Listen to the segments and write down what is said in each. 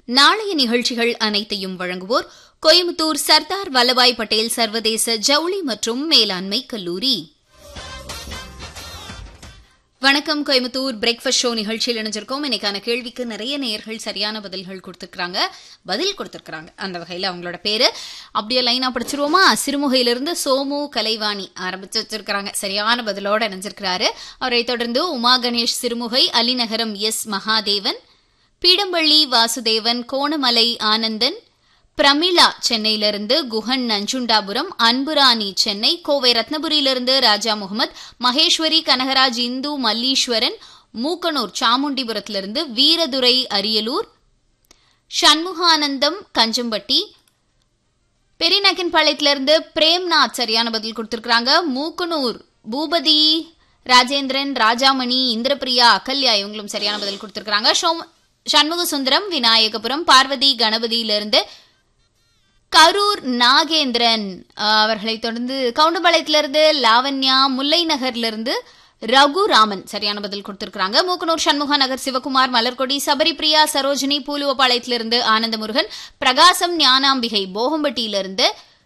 நாளைய நிகழ்ச்சிகள் அனைத்தையும் வழங்குவோர் கோயம்புத்தூர் சர்தார் வல்லபாய் பட்டேல் சர்வதேச ஜவுளி மற்றும் மேலாண்மை கல்லூரி வணக்கம் கோயம்புத்தூர் பிரேக்ஃபாஸ்ட் ஷோ நிகழ்ச்சியில் இணைஞ்சிருக்கோம் இன்னைக்கான கேள்விக்கு நிறைய நேயர்கள் சரியான பதில்கள் கொடுத்துருக்காங்க பதில் கொடுத்துருக்காங்க அந்த வகையில் அவங்களோட பேரு அப்படியே லைனா படிச்சிருவோமா சிறுமுகையிலிருந்து சோமு கலைவாணி ஆரம்பிச்சு வச்சிருக்கிறாங்க சரியான பதிலோட இணைஞ்சிருக்கிறாரு அவரை தொடர்ந்து உமா கணேஷ் சிறுமுகை அலிநகரம் எஸ் மகாதேவன் பீடம்பள்ளி வாசுதேவன் கோணமலை ஆனந்தன் பிரமிளா சென்னையிலிருந்து குஹன் நஞ்சுண்டாபுரம் அன்புராணி சென்னை கோவை ரத்னபுரியிலிருந்து ராஜா முகமது மகேஸ்வரி கனகராஜ் இந்து மல்லீஸ்வரன் மூக்கனூர் சாமுண்டிபுரத்திலிருந்து வீரதுரை அரியலூர் சண்முகானந்தம் கஞ்சம்பட்டி பெரியநக்கின்பாளையத்திலிருந்து பிரேம்நாத் சரியான பதில் கொடுத்திருக்காங்க மூக்கனூர் பூபதி ராஜேந்திரன் ராஜாமணி இந்திரபிரியா அகல்யா இவங்களும் சரியான பதில் கொடுத்திருக்காங்க சண்முக சுந்தரம் விநாயகபுரம் பார்வதி கணபதியிலிருந்து கரூர் நாகேந்திரன் அவர்களை தொடர்ந்து கவுண்டபாளையத்திலிருந்து லாவண்யா முல்லை நகர்லிருந்து ரகுராமன் சரியான பதில் கொடுத்திருக்காங்க மூக்கனூர் சண்முகா நகர் சிவகுமார் மலர்கொடி சபரிபிரியா சரோஜினி பூலுவப்பாளையத்திலிருந்து ஆனந்தமுருகன் பிரகாசம் ஞானாம்பிகை போகம்பட்டியிலிருந்து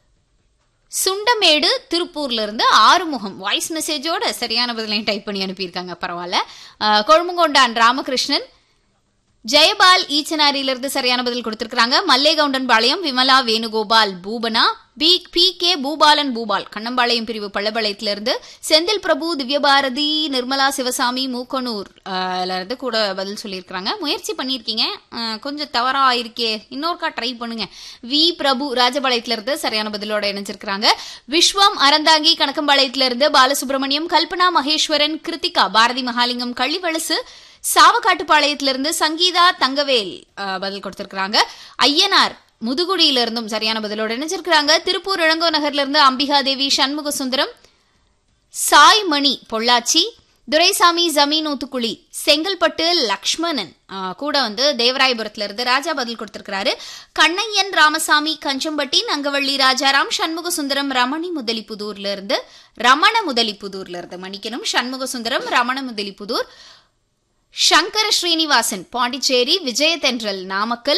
சுண்டமேடு திருப்பூர்ல இருந்து ஆறுமுகம் வாய்ஸ் மெசேஜோட சரியான பதிலையும் டைப் பண்ணி அனுப்பியிருக்காங்க பரவாயில்ல கொழும்புங்கொண்டான் ராமகிருஷ்ணன் ஜெயபால் ஈச்சனாரியிலிருந்து சரியான பதில் கொடுத்திருக்காங்க Mallegoundan Palayam Vimala Venugopal Bhoopana P P K Bhupalan Bhupal Kannampalayam பிரிவு பள்ளபாளையத்திலிருந்து செந்தில் பிரபு திவ்யபாரதி நிர்மலா சிவசாமி மூக்கனூர் இருந்து கூட பதில் சொல்லியிருக்கிறாங்க முயற்சி பண்ணியிருக்கீங்க கொஞ்சம் தவறா இருக்கே இன்னொருக்கா ட்ரை பண்ணுங்க வி பிரபு ராஜபாளையத்திலிருந்து சரியான பதிலோட இணைஞ்சிருக்கிறாங்க விஸ்வம் அறந்தாங்கி கணக்கம்பாளையத்திலிருந்து பாலசுப்ரமணியம் கல்பனா மகேஸ்வரன் கிருத்திகா பாரதி மகாலிங்கம் கள்ளிவளசு சாவக்காட்டுப்பாளையத்திலிருந்து சங்கீதா தங்கவேல் பதில் கொடுத்திருக்கிறாங்க ஐயனார் முதுகுடியில இருந்தும் சரியான பதிலோடு இணைஞ்சிருக்கிறாங்க திருப்பூர் இளங்கோ நகர்ல இருந்து அம்பிகா தேவி சண்முக சுந்தரம் சாய்மணி பொள்ளாச்சி துரைசாமி ஜமீன் ஊத்துக்குழி செங்கல்பட்டு லக்ஷ்மணன் கூட வந்து தேவராயபுரத்துல இருந்து ராஜா பதில் கொடுத்திருக்கிறாரு கண்ணையன் ராமசாமி கஞ்சம்பட்டி நங்கவள்ளி ராஜாராம் சண்முக சுந்தரம் ரமணி முதலிப்புதூர்ல இருந்து ரமண முதலிப்புதூர்ல இருந்து மன்னிக்கணும் சண்முக சுந்தரம் ரமண முதலிப்புதூர் சங்கர ஸ்ரீனிவாசன் பாண்டிச்சேரி விஜயதென்றல் நாமக்கல்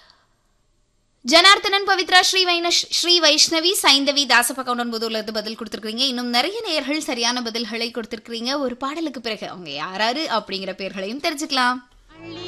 ஜனார்த்தனன் பவித்ரா ஸ்ரீ வைன ஸ்ரீ வைஷ்ணவி சைந்தவி தாசபகவுண்டன் புதூர்ல இருந்து பதில் கொடுத்திருக்கீங்க இன்னும் நிறைய நேயர்கள் சரியான பதில்களை கொடுத்திருக்கீங்க ஒரு பாடலுக்கு பிறகு அவங்க யாராரு அப்படிங்கிற பேர்களையும் தெரிஞ்சுக்கலாம்